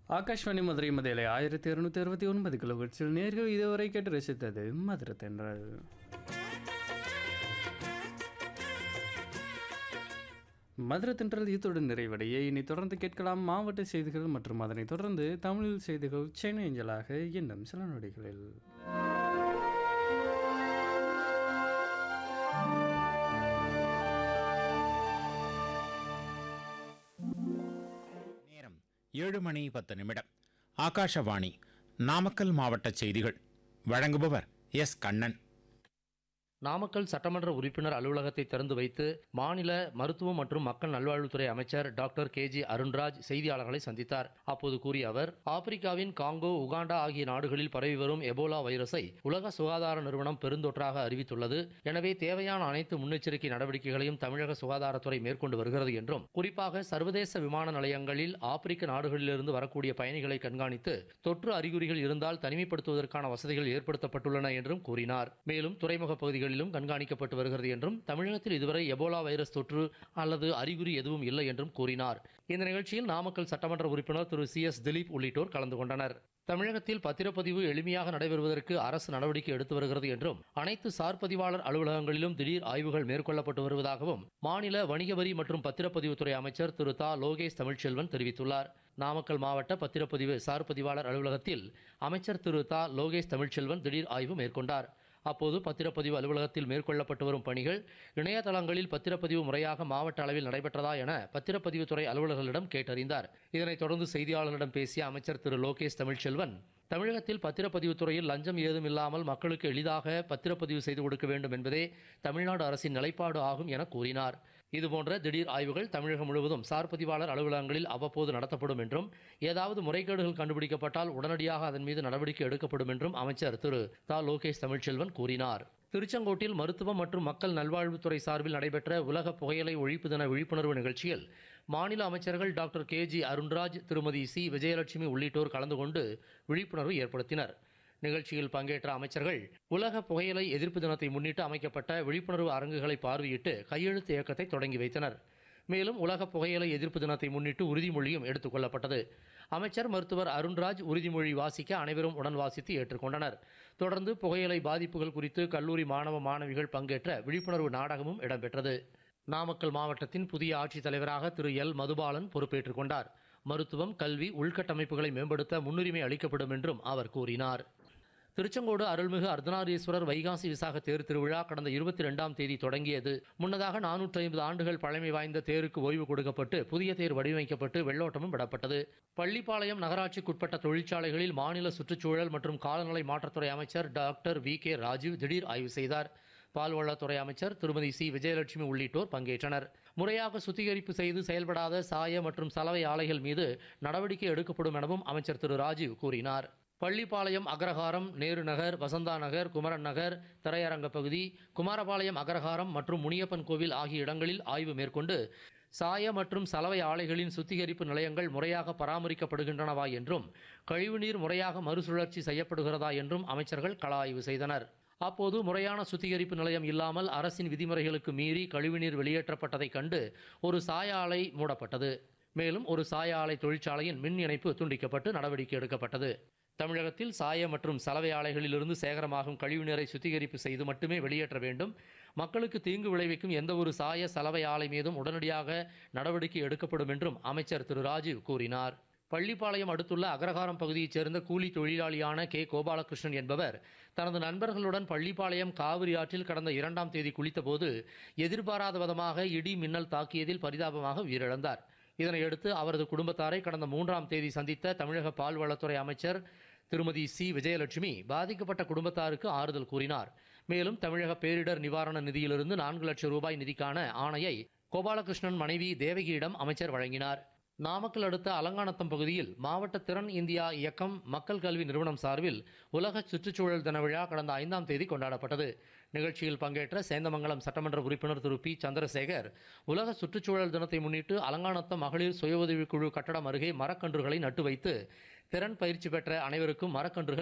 ஆகாஷ்வாணி மதுரை மதியலை ஆயிரத்தி இருநூத்தி அறுபத்தி ஒன்பது கிலோஹெர்ட்ஸில் நேர்கள் இதுவரை கேட்டு ரசித்தது மதுரை தென்றல் மதுரை தென்றல் இத்துடன் நிறைவடைய இனி தொடர்ந்து கேட்கலாம் மாவட்ட செய்திகள் மற்றும் அதனைத் தொடர்ந்து தமிழில் செய்திகள் சென்னை அஞ்சலாக இன்னும் சில நொடிகளில் நேரம் ஏழு மணி பத்து நிமிடம் ஆகாஷவாணி நாமக்கல் மாவட்ட செய்திகள் வழங்குபவர் எஸ் கண்ணன் நாமக்கல் சட்டமன்ற உறுப்பினர் அலுவலகத்தை திறந்து வைத்து மாநில மருத்துவம் மற்றும் மக்கள் நல்வாழ்வுத்துறை அமைச்சர் டாக்டர் கே ஜி அருண்ராஜ் செய்தியாளர்களை சந்தித்தார் அப்போது கூறிய அவர் ஆப்பிரிக்காவின் காங்கோ உகாண்டா ஆகிய நாடுகளில் பரவி வரும் எபோலா வைரஸை உலக சுகாதார நிறுவனம் பெருந்தொற்றாக அறிவித்துள்ளது எனவே தேவையான அனைத்து முன்னெச்சரிக்கை நடவடிக்கைகளையும் தமிழக சுகாதாரத்துறை மேற்கொண்டு வருகிறது என்றும் குறிப்பாக சர்வதேச விமான நிலையங்களில் ஆப்பிரிக்க நாடுகளிலிருந்து வரக்கூடிய பயணிகளை கண்காணித்து தொற்று அறிகுறிகள் இருந்தால் தனிமைப்படுத்துவதற்கான வசதிகள் ஏற்படுத்தப்பட்டுள்ளன என்றும் கூறினார் மேலும் துறைமுக பகுதிகளிலும் கண்காணிக்கப்பட்டு வருகிறது என்றும் தமிழகத்தில் இதுவரை எபோலா வைரஸ் தொற்று அல்லது அறிகுறி எதுவும் இல்லை என்றும் கூறினார் இந்த நிகழ்ச்சியில் நாமக்கல் சட்டமன்ற உறுப்பினர் திரு சி எஸ் திலீப் உள்ளிட்டோர் கலந்து கொண்டனர் தமிழகத்தில் பத்திரப்பதிவு எளிமையாக நடைபெறுவதற்கு அரசு நடவடிக்கை எடுத்து வருகிறது என்றும் அனைத்து சார் பதிவாளர் அலுவலகங்களிலும் திடீர் ஆய்வுகள் மேற்கொள்ளப்பட்டு வருவதாகவும் மாநில வணிக வரி மற்றும் பத்திரப்பதிவுத்துறை அமைச்சர் திரு தா லோகேஷ் தமிழ்ச்செல்வன் தெரிவித்துள்ளார் நாமக்கல் மாவட்ட பத்திரப்பதிவு சார் பதிவாளர் அலுவலகத்தில் அமைச்சர் திரு தா லோகேஷ் தமிழ்ச்செல்வன் திடீர் ஆய்வு மேற்கொண்டார் அப்போது பத்திரப்பதிவு அலுவலகத்தில் மேற்கொள்ளப்பட்டு வரும் பணிகள் இணையதளங்களில் பத்திரப்பதிவு முறையாக மாவட்ட அளவில் நடைபெற்றதா என பத்திரப்பதிவுத்துறை அலுவலர்களிடம் கேட்டறிந்தார் இதனைத் தொடர்ந்து செய்தியாளர்களிடம் பேசிய அமைச்சர் திரு லோகேஷ் தமிழ்ச்செல்வன் தமிழகத்தில் பத்திரப்பதிவுத்துறையில் லஞ்சம் ஏதும் இல்லாமல் மக்களுக்கு எளிதாக பத்திரப்பதிவு செய்து கொடுக்க வேண்டும் என்பதே தமிழ்நாடு அரசின் நிலைப்பாடு ஆகும் என கூறினார் இதுபோன்ற திடீர் ஆய்வுகள் தமிழகம் முழுவதும் சார் பதிவாளர் அலுவலகங்களில் அவ்வப்போது நடத்தப்படும் என்றும் ஏதாவது முறைகேடுகள் கண்டுபிடிக்கப்பட்டால் உடனடியாக அதன் மீது நடவடிக்கை எடுக்கப்படும் என்றும் அமைச்சர் திரு தா லோகேஷ் தமிழ்ச்செல்வன் கூறினார் திருச்செங்கோட்டில் மருத்துவம் மற்றும் மக்கள் நல்வாழ்வுத்துறை சார்பில் நடைபெற்ற உலக புகையிலை ஒழிப்பு தின விழிப்புணர்வு நிகழ்ச்சியில் மாநில அமைச்சர்கள் டாக்டர் கே ஜி அருண்ராஜ் திருமதி சி விஜயலட்சுமி உள்ளிட்டோர் கலந்து கொண்டு விழிப்புணர்வு ஏற்படுத்தினர் நிகழ்ச்சியில் பங்கேற்ற அமைச்சர்கள் உலக புகையிலை எதிர்ப்பு தினத்தை முன்னிட்டு அமைக்கப்பட்ட விழிப்புணர்வு அரங்குகளை பார்வையிட்டு கையெழுத்து இயக்கத்தை தொடங்கி வைத்தனர் மேலும் உலக புகையிலை எதிர்ப்பு தினத்தை முன்னிட்டு உறுதிமொழியும் எடுத்துக் கொள்ளப்பட்டது அமைச்சர் மருத்துவர் அருண்ராஜ் உறுதிமொழி வாசிக்க அனைவரும் உடன் வாசித்து ஏற்றுக்கொண்டனர் தொடர்ந்து புகையிலை பாதிப்புகள் குறித்து கல்லூரி மாணவ மாணவிகள் பங்கேற்ற விழிப்புணர்வு நாடகமும் இடம்பெற்றது நாமக்கல் மாவட்டத்தின் புதிய ஆட்சித் தலைவராக திரு எல் மதுபாலன் பொறுப்பேற்றுக் கொண்டார் மருத்துவம் கல்வி உள்கட்டமைப்புகளை மேம்படுத்த முன்னுரிமை அளிக்கப்படும் என்றும் அவர் கூறினார் திருச்செங்கோடு அருள்மிகு அர்த்தநாரீஸ்வரர் வைகாசி விசாக தேர் திருவிழா கடந்த இருபத்தி ரெண்டாம் தேதி தொடங்கியது முன்னதாக நானூற்றி ஐம்பது ஆண்டுகள் பழமை வாய்ந்த தேருக்கு ஓய்வு கொடுக்கப்பட்டு புதிய தேர் வடிவமைக்கப்பட்டு வெள்ளோட்டமும் விடப்பட்டது பள்ளிப்பாளையம் நகராட்சிக்குட்பட்ட தொழிற்சாலைகளில் மாநில சுற்றுச்சூழல் மற்றும் காலநிலை மாற்றத்துறை அமைச்சர் டாக்டர் வி கே ராஜீவ் திடீர் ஆய்வு செய்தார் பால்வளத்துறை அமைச்சர் திருமதி சி விஜயலட்சுமி உள்ளிட்டோர் பங்கேற்றனர் முறையாக சுத்திகரிப்பு செய்து செயல்படாத சாய மற்றும் சலவை ஆலைகள் மீது நடவடிக்கை எடுக்கப்படும் எனவும் அமைச்சர் திரு ராஜீவ் கூறினார் பள்ளிப்பாளையம் அக்ரஹாரம் நேரு நகர் வசந்தா நகர் குமரன் நகர் திரையரங்க பகுதி குமாரபாளையம் அக்ரஹாரம் மற்றும் முனியப்பன் கோவில் ஆகிய இடங்களில் ஆய்வு மேற்கொண்டு சாய மற்றும் சலவை ஆலைகளின் சுத்திகரிப்பு நிலையங்கள் முறையாக பராமரிக்கப்படுகின்றனவா என்றும் கழிவுநீர் முறையாக மறுசுழற்சி செய்யப்படுகிறதா என்றும் அமைச்சர்கள் கள ஆய்வு செய்தனர் அப்போது முறையான சுத்திகரிப்பு நிலையம் இல்லாமல் அரசின் விதிமுறைகளுக்கு மீறி கழிவுநீர் வெளியேற்றப்பட்டதைக் கண்டு ஒரு சாய ஆலை மூடப்பட்டது மேலும் ஒரு சாய ஆலை தொழிற்சாலையின் மின் இணைப்பு துண்டிக்கப்பட்டு நடவடிக்கை எடுக்கப்பட்டது தமிழகத்தில் சாய மற்றும் சலவை ஆலைகளிலிருந்து சேகரமாகும் கழிவுநீரை சுத்திகரிப்பு செய்து மட்டுமே வெளியேற்ற வேண்டும் மக்களுக்கு தீங்கு விளைவிக்கும் எந்த ஒரு சாய சலவை ஆலை மீதும் உடனடியாக நடவடிக்கை எடுக்கப்படும் என்றும் அமைச்சர் திரு ராஜீவ் கூறினார் பள்ளிப்பாளையம் அடுத்துள்ள அக்ரஹாரம் பகுதியைச் சேர்ந்த கூலி தொழிலாளியான கே கோபாலகிருஷ்ணன் என்பவர் தனது நண்பர்களுடன் பள்ளிப்பாளையம் காவிரி ஆற்றில் கடந்த இரண்டாம் தேதி குளித்தபோது எதிர்பாராத விதமாக இடி மின்னல் தாக்கியதில் பரிதாபமாக உயிரிழந்தார் இதனையடுத்து அவரது குடும்பத்தாரை கடந்த மூன்றாம் தேதி சந்தித்த தமிழக பால்வளத்துறை அமைச்சர் திருமதி சி விஜயலட்சுமி பாதிக்கப்பட்ட குடும்பத்தாருக்கு ஆறுதல் கூறினார் மேலும் தமிழக பேரிடர் நிவாரண நிதியிலிருந்து நான்கு லட்சம் ரூபாய் நிதிக்கான ஆணையை கோபாலகிருஷ்ணன் மனைவி தேவகியிடம் அமைச்சர் வழங்கினார் நாமக்கல் அடுத்த அலங்காநத்தம் பகுதியில் மாவட்ட திறன் இந்தியா இயக்கம் மக்கள் கல்வி நிறுவனம் சார்பில் உலக சுற்றுச்சூழல் தின விழா கடந்த ஐந்தாம் தேதி கொண்டாடப்பட்டது நிகழ்ச்சியில் பங்கேற்ற சேந்தமங்கலம் சட்டமன்ற உறுப்பினர் திரு பி சந்திரசேகர் உலக சுற்றுச்சூழல் தினத்தை முன்னிட்டு அலங்காநத்தம் மகளிர் சுய உதவிக்குழு கட்டடம் அருகே மரக்கன்றுகளை நட்டு வைத்து திறன் பயிற்சி பெற்ற அனைவருக்கும் மரக்கன்றுகள்